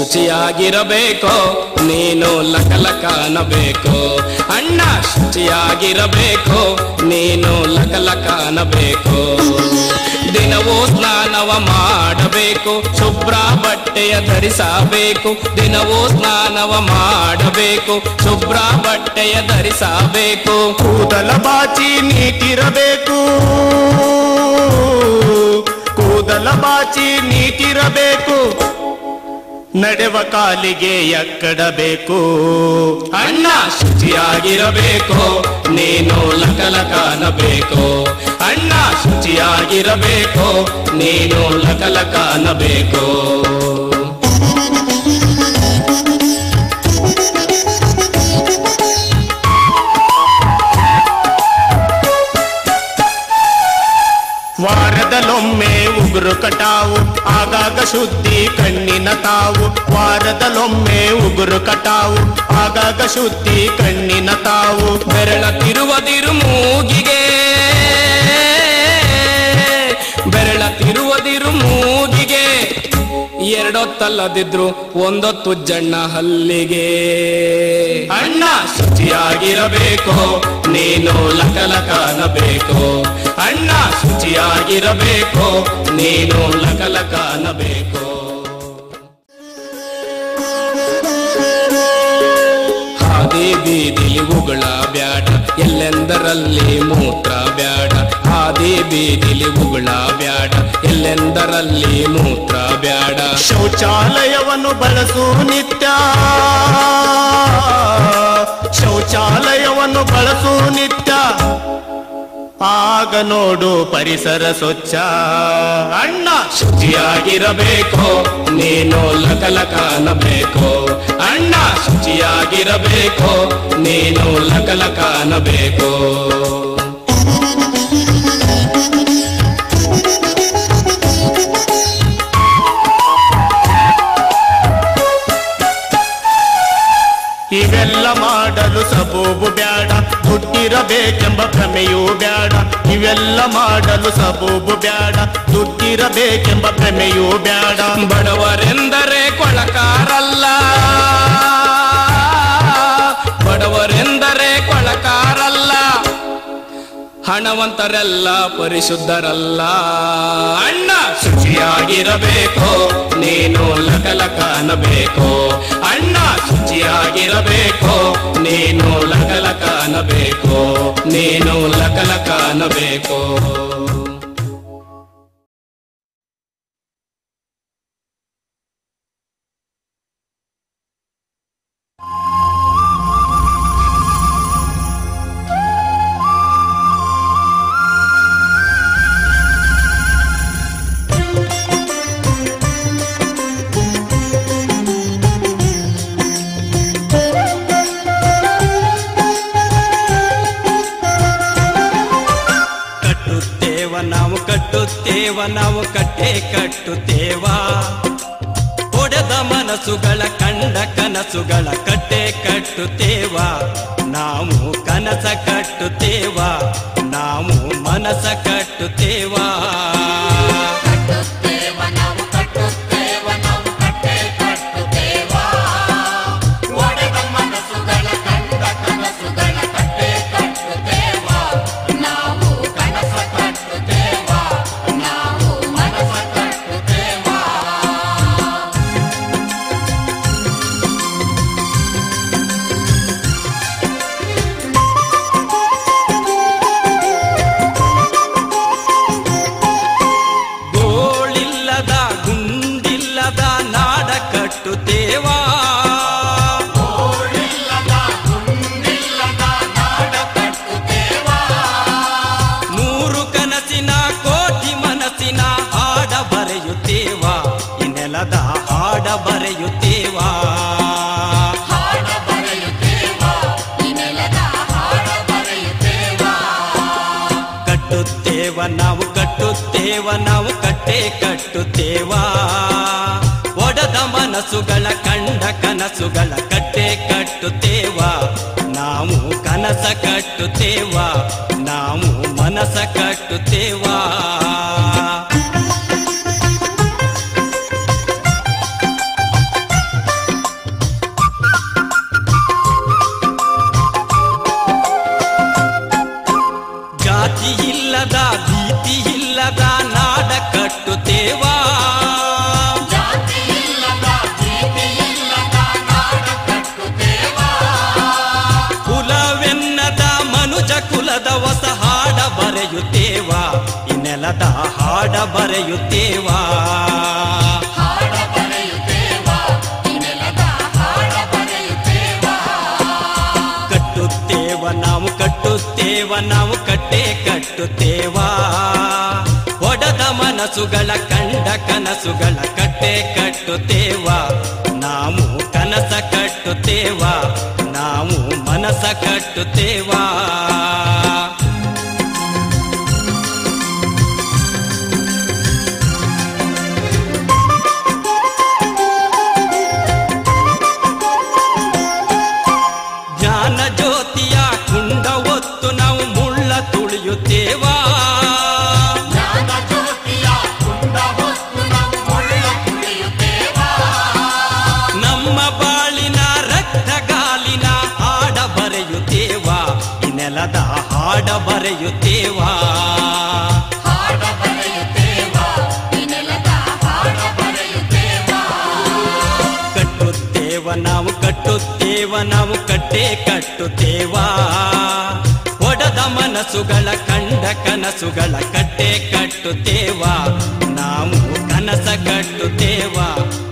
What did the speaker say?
ಶುಚಿಯಾಗಿರಬೇಕು ನೀನು ಲಕಲಕ ಅನ್ನಬೇಕು ಅಣ್ಣ ಶುಚಿಯಾಗಿರಬೇಕು ನೀನು ಲಕಲಕ ಅನ್ನಬೇಕು ದಿನವೂ ಸ್ನಾನವ ಮಾಡಬೇಕು ಶುಭ್ರ ಬಟ್ಟೆಯ ಧರಿಸಬೇಕು ದಿನವೂ ಸ್ನಾನವ ಮಾಡಬೇಕು ಶುಭ್ರ ಬಟ್ಟೆಯ ಧರಿಸಬೇಕು ಕೂದಲ ಬಾಚಿ ನೀಟಿರಬೇಕು ಕೂದಲ ಬಾಚಿ ನೀಟಿರಬೇಕು ನಡೆವ ಕಾಲಿಗೆ ಎಕ್ಕಡಬೇಕು ಅಣ್ಣ ಶುಚಿಯಾಗಿರಬೇಕು ನೀನು ಲಕಲಕ ಅನ್ನಬೇಕು ಅಣ್ಣ ಶುಚಿಯಾಗಿರಬೇಕು ನೀನು ಲಕಲಕ ಅನ್ನಬೇಕು ವಾರದಲೊಮ್ಮೆ ಉಗುರು ಕಟಾವು ಆಗಾಗ ಶುದ್ಧಿ ಕಣ್ಣಿನ ತಾವು ವಾರದಲೊಮ್ಮೆ ಉಗುರು ಕಟಾವು ಆಗಾಗ ಶುದ್ಧಿ ಕಣ್ಣಿನ ತಾವು ಬೆರಳ ತಿರುವದಿರು ಮೂಗಿಗೆ ಬೆರಳ ತಿರುವದಿರು ಮೂಗಿಗೆ ಎರಡೊತ್ತಲ್ಲದಿದ್ರು ಒಂದೊತ್ತು ಜಣ್ಣ ಹಲ್ಲಿಗೆ ಅಣ್ಣ ಶುಚಿಯಾಗಿರಬೇಕು ನೀನು ಲಕಲಕ ಅನ್ನಬೇಕು ಅಣ್ಣ ಶುಚಿಯಾಗಿರಬೇಕು ನೀನು ಲಕಲಕ ಅನ್ನಬೇಕು ಹಾದಿ ಬೀದಿಲಿ ಉಗುಳ ಬ್ಯಾಡ ಎಲ್ಲೆಂದರಲ್ಲಿ ಮೂತ್ರ ಬ್ಯಾಡ ಹಾದಿ ಬೀದಿಲಿ ಉಗುಳ ಬ್ಯಾಡ ಎಲ್ಲೆಂದರಲ್ಲಿ ಮೂತ್ರ ಬ್ಯಾಡ ಶೌಚಾಲಯವನ್ನು ಬಳಸು ನಿತ್ಯ ಶೌಚಾಲಯವನ್ನು ಬಳಸು ನಿತ್ಯ ಆಗ ನೋಡು ಪರಿಸರ ಸ್ವಚ್ಛ ಅಣ್ಣ ಶುಚಿಯಾಗಿರಬೇಕು ನೀನು ಲಕಲಕ ಅನ್ನಬೇಕು ಅಣ್ಣ ಶುಚಿಯಾಗಿರಬೇಕು ನೀನು ಲಕಲಕ ಅನ್ನಬೇಕು ಇವೆಲ್ಲ ಮಾಡಲು ಸಬೂಬು ಬ್ಯಾಡ ದುಡ್ಡಿರಬೇಕೆಂಬ ಭ್ರಮೆಯೂ ಬ್ಯಾಡ ಇವೆಲ್ಲ ಮಾಡಲು ಸಬೂಬು ಬ್ಯಾಡ ದುಡ್ಡಿರಬೇಕೆಂಬ ಭ್ರಮೆಯೂ ಬ್ಯಾಡ ಬಡವರೆಂದರೆ ಕೊಳಕಾರಲ್ಲ ಬಡವರೆಂದರೆ ಕೊಳಕಾರಲ್ಲ ಹಣವಂತರೆಲ್ಲ ಪರಿಶುದ್ಧರಲ್ಲ ಅಣ್ಣ ಶುಚಿಯಾಗಿರಬೇಕು ನೀನು ಲಕಲಕ ಅನ್ನಬೇಕು ಅಣ್ಣ ಶುಚಿಯಾಗಿರಬೇಕು ನೀನು ಲಕಲಕ ಅನ್ನಬೇಕು ನೀನು ಲಕಲಕ ಅನ್ನಬೇಕು ಕಟ್ಟುತ್ತೇವ ನಾವು ಕಟ್ಟುತ್ತೇವ ನಾವು ಕಟ್ಟೆ ಕಟ್ಟುತ್ತೇವ ಒಡೆದ ಮನಸ್ಸುಗಳ ಕಂಡ ಕನಸುಗಳ ಕಟ್ಟೆ ಕಟ್ಟುತ್ತೇವ ನಾವು ಕನಸ ಕಟ್ಟುತ್ತೇವ ನಾವು ಮನಸ ಕಟ್ಟುತ್ತೇವ ಕಟ್ಟುತ್ತೇವ ನಾವು ಕಟ್ಟುತ್ತೇವ ನಾವು ಕಟ್ಟೆ ಕಟ್ಟುತ್ತೇವ ಒಡೆದ ಮನಸ್ಸುಗಳ ಕಂಡ ಕನಸುಗಳ ಕಟ್ಟೆ ಕಟ್ಟುತ್ತೇವ ನಾವು ಕನಸ ಕಟ್ಟುತ್ತೇವ ನಾವು ಮನಸ ಕಟ್ಟುತ್ತೇವ ಗೋಳಿಲ್ಲದ ಗುಂಡಿಲ್ಲದ ನಾಡ ಕಟ್ಟುತ್ತೇವ ಓಡಿಲ್ಲದ ಗುಂಡಿಲ್ಲದ ನಾಡ ಕಟ್ಟುತ್ತೇವ ನೂರು ಕನಸಿನ ಕೋಟಿ ಮನಸ್ಸಿನ ಹಾಡ ಬರೆಯುತ್ತೇವ ಈ ನೆಲದ ಹಾಡ ಬರೆಯುತ್ತೇವ ಹಾಡ ಬರೆಯುತ್ತೇವ ಈ ನೆಲದ ಹಾಡ ಬರೆಯುತ್ತೇವ ಕಟ್ಟುತ್ತೇವ ನಾವು ಕಟ್ಟುತ್ತೇವ ನಾವು ಕಟ್ಟೆ ಕಟ್ಟುತ್ತೇವ ಒಡದ ಮನಸ್ಸುಗಳ ಕಂಡ ಕನಸುಗಳ ಕಟ್ಟೆ ಕಟ್ಟುತ್ತೇವ ನಾವು ಕನಸ ಕಟ್ಟುತ್ತೇವ ನಾವು ಮನಸ ಕಟ್ಟುತ್ತೇವ ನೆಲದ ಹಾಡ ಬರೆಯುತ್ತೇವಾ ಹಾಡ ಬರೆಯುತ್ತೇವ ಈ ನೆಲದ ಹಾಡ ಬರೆಯುತ್ತೇವ ಕಟ್ಟುತ್ತೇವ ನಾವು ಕಟ್ಟುತ್ತೇವ ನಾವು ಕಟ್ಟೆ ಕಟ್ಟುತ್ತೇವಾ ಒಡದ ಮನಸ್ಸುಗಳ ಕಂಡ ಕನಸುಗಳ ಕಟ್ಟೆ ಕಟ್ಟುತ್ತೇವಾ ನಾವು ಕನಸ ಕಟ್ಟುತ್ತೇವಾ ನಾವು ಮನಸ ಕಟ್ಟುತ್ತೇವಾ ಜ್ಞಾನ ಜ್ಯೋತಿಯ ಕುಂಡ ಒತ್ತು ನಾವು ಮುಳ್ಳ ತುಳಿಯುತ್ತೇವಾ ಜ್ಞಾನ ಜ್ಯೋತಿಯ ಕುಂಡ ಹೊತ್ತು ನಾವು ಮುಳ್ಳ ತುಳಿಯುತ್ತೇವ ನಮ್ಮ ಬಾಳಿನ ರಕ್ತಗಾಲಿನ ಹಾಡ ಬರೆಯುತ್ತೇವಾ ಈ ನೆಲದ ಹಾಡ ಬರೆಯುತ್ತೇವಾ ಹಾಡ ಬರೆಯುತ್ತೇವ ಈ ನೆಲದ ಹಾಡ ಬರೆಯುತ್ತೇವ ಕಟ್ಟುತ್ತೇವ ನಾವು ಕಟ್ಟುತ್ತೇವ ನಾವು ಕಟ್ಟೆ ಕಟ್ಟುತ್ತೇವಾ ಒಡದ ಮನಸ್ಸುಗಳ ಕಂಡ ಕನಸುಗಳ ಕಟ್ಟೆ ಕಟ್ಟುತ್ತೇವಾ ನಾವು ಕನಸ ಕಟ್ಟುತ್ತೇವಾ